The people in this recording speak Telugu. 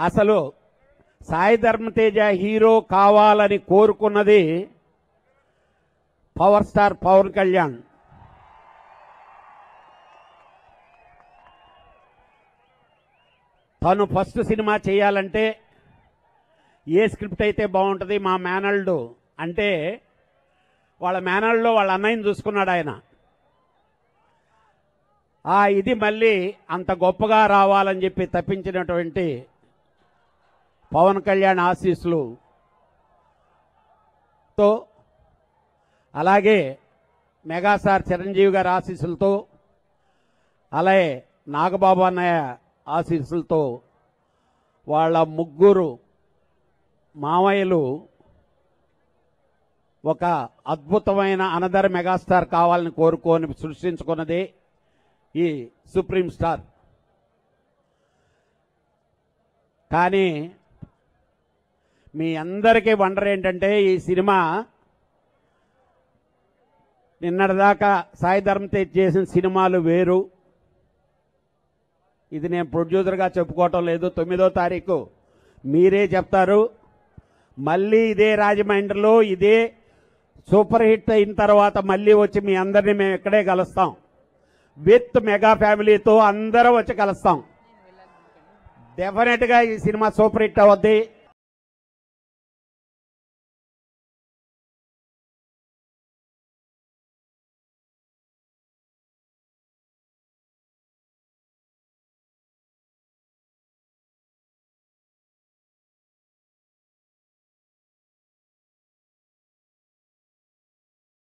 అసలు సాయి ధర్మతేజ హీరో కావాలని కోరుకున్నది పవర్ స్టార్ పవన్ కళ్యాణ్ తను ఫస్ట్ సినిమా చేయాలంటే ఏ స్క్రిప్ట్ అయితే బాగుంటుంది మా మేనల్డ్ అంటే వాళ్ళ మేనల్డ్లో వాళ్ళ అన్నయ్యని చూసుకున్నాడు ఆయన ఆ ఇది మళ్ళీ అంత గొప్పగా రావాలని చెప్పి తప్పించినటువంటి పవన్ కళ్యాణ్ ఆశీస్సులు తో అలాగే మెగాస్టార్ చిరంజీవి గారి ఆశీస్సులతో అలాగే నాగబాబు అన్నయ్య ఆశీస్సులతో వాళ్ళ ముగ్గురు మామయ్యలు ఒక అద్భుతమైన అనదర్ మెగాస్టార్ కావాలని కోరుకొని సృష్టించుకున్నది ఈ సుప్రీం స్టార్ కానీ మీ అందరికీ వండర్ ఏంటంటే ఈ సినిమా నిన్నటిదాకా సాయి ధర్మ తేజ్ చేసిన సినిమాలు వేరు ఇది నేను ప్రొడ్యూసర్గా చెప్పుకోవటం లేదు తొమ్మిదో తారీఖు మీరే చెప్తారు మళ్ళీ ఇదే రాజమండ్రిలో ఇదే సూపర్ హిట్ అయిన తర్వాత మళ్ళీ వచ్చి మీ అందరినీ మేము ఇక్కడే కలుస్తాం విత్ మెగా ఫ్యామిలీతో అందరం వచ్చి కలుస్తాం డెఫినెట్గా ఈ సినిమా సూపర్ హిట్ అవుద్ది